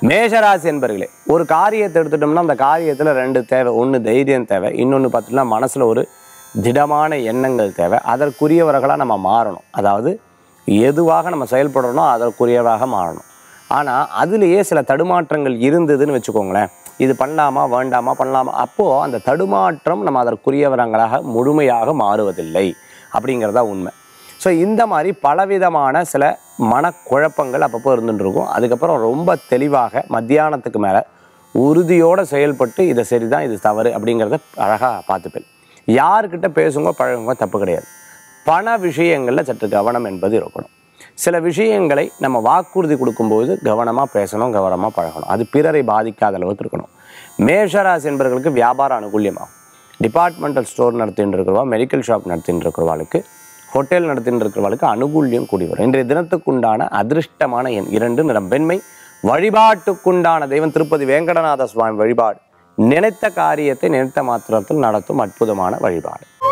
மேஷராசி என்பர்களே ஒரு காரியத்தை எடுத்துட்டோம்னா அந்த காரியத்தில் ரெண்டு தேவை ஒன்று தைரியம் தேவை இன்னொன்று பார்த்தீங்கன்னா மனசில் ஒரு திடமான எண்ணங்கள் தேவை அதற்குரியவர்களாக நம்ம மாறணும் அதாவது எதுவாக நம்ம செயல்படுறோமோ அதற்குரியவராக மாறணும் ஆனால் அதுலேயே சில தடுமாற்றங்கள் இருந்ததுன்னு வச்சுக்கோங்களேன் இது பண்ணலாமா வேண்டாமா பண்ணலாமா அப்போது அந்த தடுமாற்றம் நம்ம அதற்குரியவரங்களாக முழுமையாக மாறுவதில்லை அப்படிங்கிறதா உண்மை ஸோ இந்த மாதிரி பலவிதமான சில மனக்குழப்பங்கள் அப்பப்போ இருந்துட்டு இருக்கும் அதுக்கப்புறம் ரொம்ப தெளிவாக மத்தியானத்துக்கு மேலே உறுதியோடு செயல்பட்டு இதை சரிதான் இது தவறு அப்படிங்கிறத அழகாக பார்த்துப்பேன் யார்கிட்ட பேசுங்க பழகுங்க தப்பு கிடையாது பண விஷயங்களில் சற்று கவனம் என்பது இருக்கணும் சில விஷயங்களை நம்ம வாக்குறுதி கொடுக்கும்போது கவனமாக பேசணும் கவனமாக பழகணும் அது பிறரை பாதிக்காத அளவுக்கு இருக்கணும் மேஷராசி என்பவர்களுக்கு வியாபார அனுகூல்யமாகும் டிபார்ட்மெண்டல் ஸ்டோர் நடத்தின்னு இருக்கிறவா மெடிக்கல் ஷாப் நடத்தின்னு இருக்கிறவாளுக்கு ஹோட்டல் நடத்தின்னு இருக்கிறவாளுக்கு அனுகூல்யம் கூடி வரும் இன்றைய தினத்துக்குண்டான அதிர்ஷ்டமான எண் இரண்டு நிறம் வெண்மை வழிபாட்டுக்குண்டான தெய்வம் திருப்பதி வேங்கடநாத சுவாமி வழிபாடு நினைத்த காரியத்தை நினைத்த மாத்திரத்தில் நடத்தும் அற்புதமான வழிபாடு